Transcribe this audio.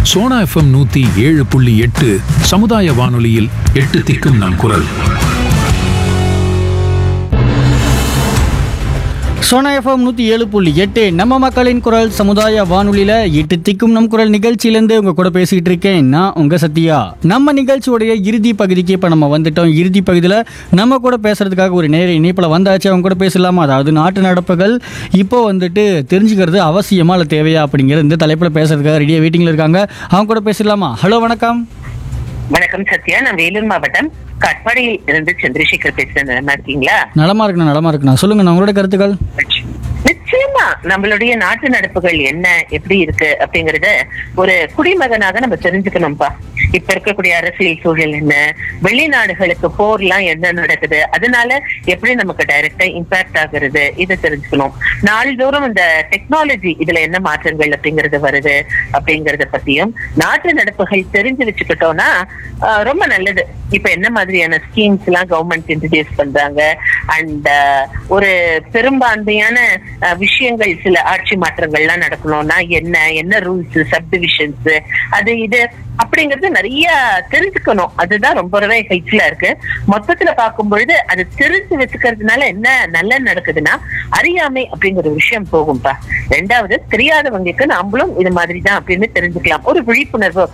Sona FM நூத்தி ஏழு புள்ளி எட்டு சமுதாய வானொலியில் எட்டு திக்கும் நம் குரல் சோனா எஃப்எம் நூற்றி ஏழு புள்ளி எட்டு நம்ம மக்களின் குரல் சமுதாய வானொலியில் எட்டு திக்கும் நம் குரல் நிகழ்ச்சியிலேருந்து உங்கள் கூட பேசிகிட்டு இருக்கேன் நான் உங்கள் சத்யா நம்ம நிகழ்ச்சியோடைய இறுதி பகுதிக்கு இப்போ நம்ம வந்துட்டோம் இறுதி பகுதியில் நம்ம கூட பேசுறதுக்காக ஒரு நேர இணைப்பில் வந்தாச்சு அவங்க கூட பேசலாமா அதாவது நாட்டு நடப்புகள் இப்போ வந்துட்டு தெரிஞ்சுக்கிறது அவசியமா இல்லை தேவையா அப்படிங்கிற இந்த தலைப்பில் பேசுறதுக்காக ரெடியாக வெயிட்டிங்கில் இருக்காங்க அவங்க கூட பேசலாமா ஹலோ வணக்கம் வணக்கம் சத்யா நான் வேலூர் மாவட்டம் கட்பாடியில் இருந்து சந்திரசேகர் பேசுறேன் நல்லா இருக்கீங்களா நலமா இருக்குண்ணா நலமா இருக்குண்ணா சொல்லுங்கண்ணா உங்களோட கருத்துக்கள் நிச்சயமா நம்மளுடைய நாட்டு நடப்புகள் என்ன எப்படி இருக்கு அப்படிங்கறத ஒரு குடிமகனாக நம்ம தெரிஞ்சுக்கணும்பா இப்ப இருக்கக்கூடிய அரசியல் சூழல் என்ன வெளிநாடுகளுக்கு போர்லாம் என்ன நடக்குது அதனால எப்படி நமக்கு டைரக்டா இம்பாக்ட் ஆகுறது இதை தெரிஞ்சுக்கணும் நாள்தோறும் இந்த டெக்னாலஜி இதுல என்ன மாற்றங்கள் அப்படிங்கறது வருது அப்படிங்கறத பத்தியும் நாட்டு நடப்புகள் தெரிஞ்சு வச்சுக்கிட்டோம்னா ஆஹ், ரொம்ப நல்லது இப்ப என்ன மாதிரியான ஸ்கீம்ஸ் எல்லாம் கவர்மெண்ட் இன்ட்ரடியூஸ் பண்றாங்க அண்ட் ஒரு பெரும்பான்மையான அஹ், விஷயங்கள் சில ஆட்சி மாற்றங்கள்லாம் நடக்கணும்னா என்ன என்ன ரூல்ஸ் சப்டிவிஷன்ஸ் அது இது அப்படிங்கறது நிறைய தெரிஞ்சுக்கணும் அதுதான் ரொம்பவே ஹெல்ப்ஃபுல்லா இருக்கு மொத்தத்துல பார்க்கும் பொழுது அது தெரிஞ்சு வச்சுக்கிறதுனால என்ன நல்ல நடக்குதுன்னா அறியாமை அப்படிங்கிற ஒரு விஷயம் போகும்பா ரெண்டாவது தெரியாதவங்களுக்கு நாமளும் இது மாதிரி தான் அப்படின்னு தெரிஞ்சுக்கலாம் ஒரு விழிப்புணர்வு